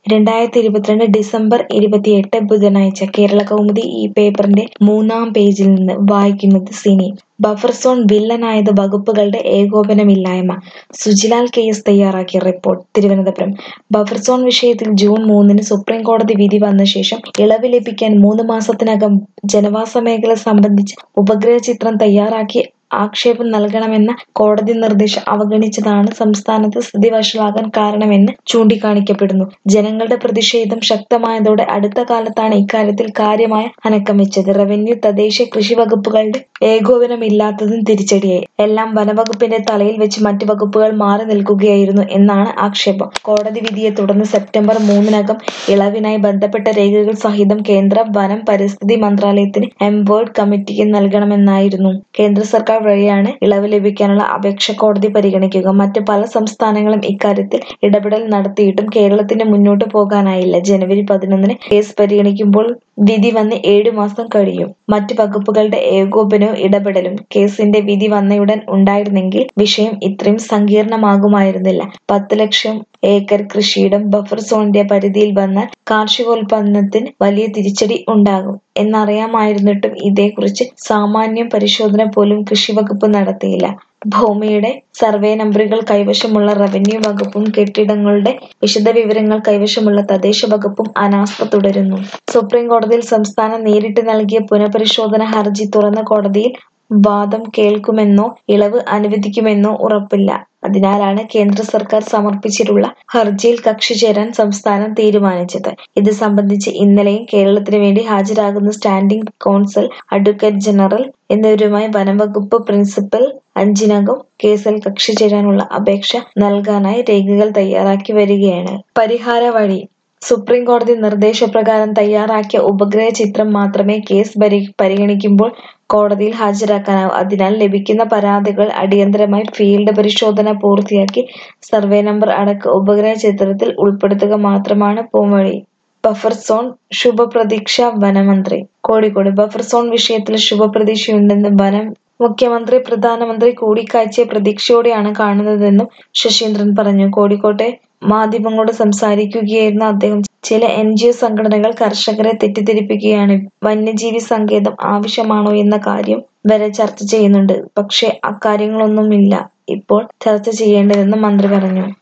രണ്ടായിരത്തി ഇരുപത്തിരണ്ട് ഡിസംബർ ഇരുപത്തിയെട്ട് ബുധനാഴ്ച കേരളകൗമുദി ഈ പേപ്പറിന്റെ മൂന്നാം പേജിൽ നിന്ന് വായിക്കുന്നത് സിനി ബഫർ സോൺ വില്ലനായത് വകുപ്പുകളുടെ ഏകോപനമില്ലായ്മ സുജിലാൽ കെ എസ് തയ്യാറാക്കിയ റിപ്പോർട്ട് തിരുവനന്തപുരം ബഫർ സോൺ വിഷയത്തിൽ ജൂൺ മൂന്നിന് സുപ്രീം കോടതി വിധി വന്ന ശേഷം ഇളവ് ലഭിക്കാൻ മൂന്ന് മാസത്തിനകം ജനവാസ മേഖല സംബന്ധിച്ച് ഉപഗ്രഹ ചിത്രം തയ്യാറാക്കി ആക്ഷേപം നൽകണമെന്ന കോടതി നിർദ്ദേശം അവഗണിച്ചതാണ് സംസ്ഥാനത്ത് സ്ഥിതി വഷളാകാൻ കാരണമെന്ന് ചൂണ്ടിക്കാണിക്കപ്പെടുന്നു ജനങ്ങളുടെ പ്രതിഷേധം ശക്തമായതോടെ അടുത്ത കാലത്താണ് ഇക്കാര്യത്തിൽ കാര്യമായ അനക്കം വെച്ചത് റവന്യൂ തദ്ദേശ കൃഷി വകുപ്പുകളുടെ ഏകോപനമില്ലാത്തതും തിരിച്ചടിയായി എല്ലാം വനവകുപ്പിന്റെ തലയിൽ വെച്ച് മറ്റ് വകുപ്പുകൾ മാറി നിൽക്കുകയായിരുന്നു എന്നാണ് ആക്ഷേപം കോടതി വിധിയെ തുടർന്ന് സെപ്റ്റംബർ മൂന്നിനകം ഇളവിനായി ബന്ധപ്പെട്ട രേഖകൾ സഹിതം കേന്ദ്ര വനം പരിസ്ഥിതി മന്ത്രാലയത്തിന് എംവേർഡ് കമ്മിറ്റിക്ക് നൽകണമെന്നായിരുന്നു കേന്ദ്ര സർക്കാർ വഴിയാണ് ഇളവ് ലഭിക്കാനുള്ള അപേക്ഷ കോടതി പരിഗണിക്കുക മറ്റ് പല സംസ്ഥാനങ്ങളും ഇക്കാര്യത്തിൽ ഇടപെടൽ നടത്തിയിട്ടും കേരളത്തിന് മുന്നോട്ടു പോകാനായില്ല ജനുവരി പതിനൊന്നിന് കേസ് പരിഗണിക്കുമ്പോൾ വിധി വന്ന് ഏഴു മാസം കഴിയും മറ്റ് വകുപ്പുകളുടെ ഏകോപനവും ഇടപെടലും കേസിന്റെ വിധി വന്നയുടൻ ഉണ്ടായിരുന്നെങ്കിൽ വിഷയം ഇത്രയും സങ്കീർണമാകുമായിരുന്നില്ല പത്ത് ലക്ഷം ഏക്കർ കൃഷിയിടം ബഫർ സോണിന്റെ പരിധിയിൽ വന്നാൽ കാർഷികോൽപ്പന്നത്തിന് വലിയ തിരിച്ചടി ഉണ്ടാകും എന്നറിയാമായിരുന്നിട്ടും ഇതേക്കുറിച്ച് സാമാന്യം പരിശോധന പോലും കൃഷി വകുപ്പ് നടത്തിയില്ല ഭൂമിയുടെ സർവേ നമ്പറുകൾ കൈവശമുള്ള റവന്യൂ വകുപ്പും കെട്ടിടങ്ങളുടെ വിശദവിവരങ്ങൾ കൈവശമുള്ള തദ്ദേശ വകുപ്പും അനാസ്ഥ തുടരുന്നു സുപ്രീം കോടതിയിൽ സംസ്ഥാനം നേരിട്ട് നൽകിയ പുനഃപരിശോധന ഹർജി തുറന്ന കോടതിയിൽ വാദം കേൾക്കുമെന്നോ ഇളവ് അനുവദിക്കുമെന്നോ ഉറപ്പില്ല അതിനാലാണ് കേന്ദ്ര സർക്കാർ സമർപ്പിച്ചിട്ടുള്ള ഹർജിയിൽ കക്ഷി ചേരാൻ സംസ്ഥാനം തീരുമാനിച്ചത് ഇത് സംബന്ധിച്ച് ഇന്നലെയും കേരളത്തിന് വേണ്ടി ഹാജരാകുന്ന സ്റ്റാൻഡിംഗ് കോൺസൽ അഡ്വക്കേറ്റ് ജനറൽ എന്നിവരുമായി വനംവകുപ്പ് പ്രിൻസിപ്പൽ അഞ്ചിനകം കേസിൽ കക്ഷി ചേരാനുള്ള അപേക്ഷ നൽകാനായി രേഖകൾ തയ്യാറാക്കി വരികയാണ് പരിഹാര വഴി സുപ്രീം കോടതി നിർദ്ദേശപ്രകാരം തയ്യാറാക്കിയ ഉപഗ്രഹ ചിത്രം മാത്രമേ കേസ് പരി പരിഗണിക്കുമ്പോൾ കോടതിയിൽ ഹാജരാക്കാനാവൂ അതിനാൽ ലഭിക്കുന്ന പരാതികൾ അടിയന്തരമായി ഫീൽഡ് പരിശോധന പൂർത്തിയാക്കി സർവേ നമ്പർ അടക്കം ഉപഗ്രഹ ചിത്രത്തിൽ ഉൾപ്പെടുത്തുക മാത്രമാണ് പോംവഴി ബഫർ സോൺ ശുഭപ്രതീക്ഷ വനമന്ത്രി കോഴിക്കോട് ബഫർ സോൺ വിഷയത്തിൽ ശുഭപ്രതീക്ഷയുണ്ടെന്ന് വനം മുഖ്യമന്ത്രി പ്രധാനമന്ത്രി കൂടിക്കാഴ്ചയെ പ്രതീക്ഷയോടെയാണ് കാണുന്നതെന്നും ശശീന്ദ്രൻ പറഞ്ഞു കോഴിക്കോട്ടെ മാധ്യമങ്ങളോട് സംസാരിക്കുകയായിരുന്നു അദ്ദേഹം ചില എൻ ജി ഒ സംഘടനകൾ കർഷകരെ തെറ്റിദ്ധരിപ്പിക്കുകയാണ് വന്യജീവി സങ്കേതം ആവശ്യമാണോ എന്ന കാര്യം വരെ ചർച്ച ചെയ്യുന്നുണ്ട് പക്ഷേ അക്കാര്യങ്ങളൊന്നുമില്ല ഇപ്പോൾ ചർച്ച ചെയ്യേണ്ടതെന്ന് മന്ത്രി പറഞ്ഞു